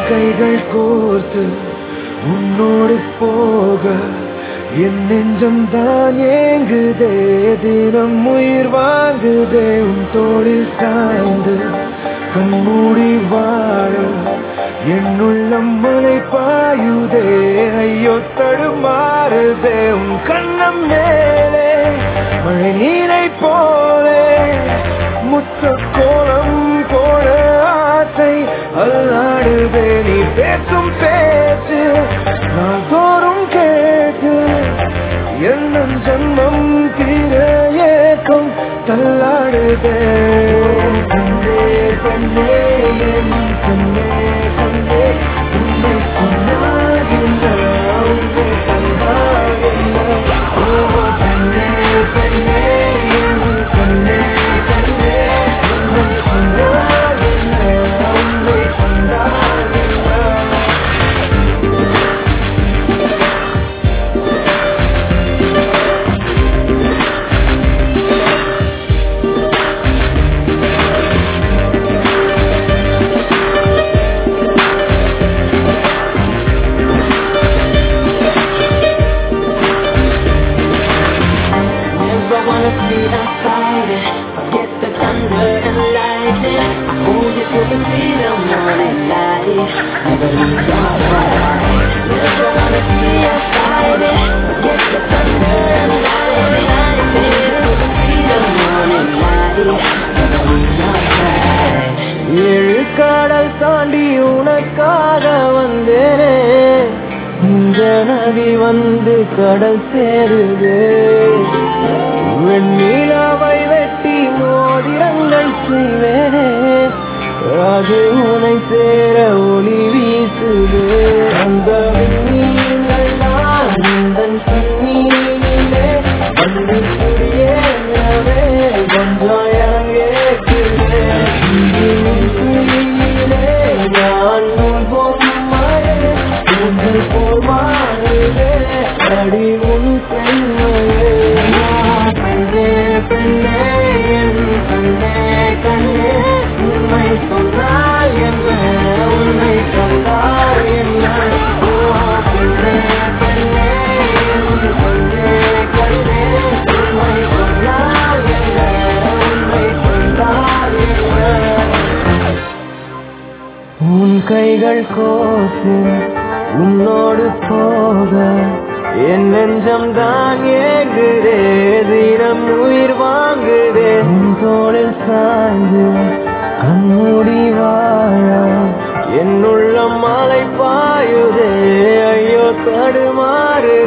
கைகள் கோர்த்து உன்னோடு போக என் நெஞ்சம் தான் ஏங்குதே தினம் உயிர் வாங்குதே உன் தோளில் சாய்ந்து கண்மூடி வாழ என்னுள்ளம் மழை பாயுதே ஐயோ தடுமாறுதே உன் கண்ணம் மேலே மழை நீரை போலே முத்த கோலம் போல ஆசை அல்லாடுதே நீ பேசும் பேச்சு நான் தோறும் கேட்டு என்ன ஜன்மம் தீர ஏக்கம் தள்ளாடுதே கண்ணே கண்ணே என் கண்ணே கண்ணே உன்னை சொன்னால் என்ன உன்னை கண்டால் என்ன ஓ கண்ணே கண்ணே என் கண்ணே கண்ணே உன்னை சொன்னால் என்ன உன்னை கண்டால் என்ன Never wanna see them fighting. Forget the thunder and lightning. I hold you till we see the morning light. Never lose our fight. Never wanna see us fighting. Forget the thunder and lightning. I hold you till we see the morning light. Never lose our fight. ஏழு கடல் தாண்டி உனக்காக வந்தேனே இந்த நதி வந்து கடல் சேருது வெண்ணிலாவை வெட்டி மோதிரங்கள் செய்வேனே அது உனை சேர ஒளி வீசுது அந்த விண்மீன்கள் நான் உந்தன் கண்ணீரிலே வந்து குடியேறவே கொஞ்சம் இறங்கேற்குது நான் உன் பொம்மையே உங்கள் போமாறுதே அடி உன் பெண்மையே பெண்ணே பெண்ணே என் கண்ணே கண்ணே உண்மை சொன்னால் என்ன உண்மை சொன்னால் என்ன ஓ பெண்ணே பெண்ணே என் கண்ணே கண்ணே உண்மை சொன்னால் என்ன உண்மை சொன்னால் என்ன உன் கைகள் கோசு உன்னோடு போக என் நெஞ்சம் தான் ஏங்குதே தினம் உயிர் வாங்குதே உன் தோளில் சாய்ந்து கண்மூடி வாழ என்னுள்ளம் மலை பாயுதே ஐயோ தடுமாறு